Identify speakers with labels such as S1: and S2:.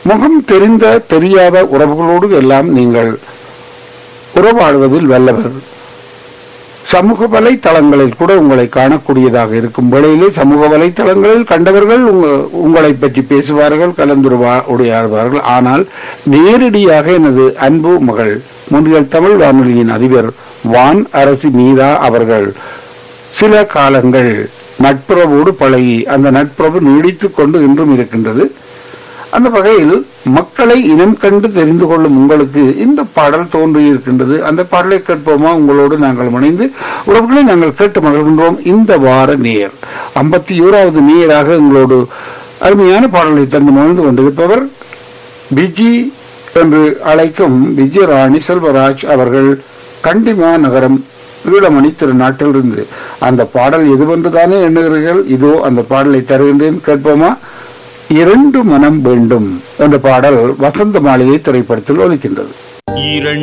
S1: முகம் தெரிந்த தெரியாத உறவுகளோடு எல்லாம் நீங்கள் உறவாடுவதில் வல்லவர் சமூக வலைத்தளங்களில் கூட உங்களை காணக்கூடியதாக இருக்கும் வேளையிலே சமூக வலைத்தளங்களில் கண்டவர்கள் உங்க- உங்களை பற்றி பேசுவார்கள் கலந்துருவா உடையாடுவார்கள் ஆனால் நேரடியாக எனது அன்பு மகள் முன்னியல் தமிழ் வானொலியின் அதிபர் வான் அரசி மீரா அவர்கள் சில காலங்கள் நட்புறவோடு பழகி அந்த நட்புறவு நீடித்துக் கொண்டு இன்றும் இருக்கின்றது அந்த வகையில் மக்களை இனம் கண்டு தெரிந்து கொள்ளும் உங்களுக்கு இந்த பாடல் தோன்றியிருக்கின்றது அந்த பாடலை கேட்போமா உங்களோடு நாங்கள் இணைந்து உறவுகளை நாங்கள் கேட்டு மகிழ்கின்றோம் இந்த வார நேர் ஐம்பத்தி ஓராவது நேராக எங்களோடு அருமையான பாடலை தந்து மகிழ்ந்து கொண்டிருப்பவர் பிஜி என்று அழைக்கும் விஜயராணி செல்வராஜ் அவர்கள் கண்டிமா நகரம் ஈழமணி திருநாட்டிலிருந்து அந்த பாடல் எதுவென்று தானே எண்ணுகிறீர்கள் இதோ அந்த பாடலை தருகின்றேன் கேட்போமா இரண்டு மனம் வேண்டும் என்ற பாடல் வசந்த மாளிகை திரைப்படத்தில் ஒலிக்கின்றது
S2: இரண்டு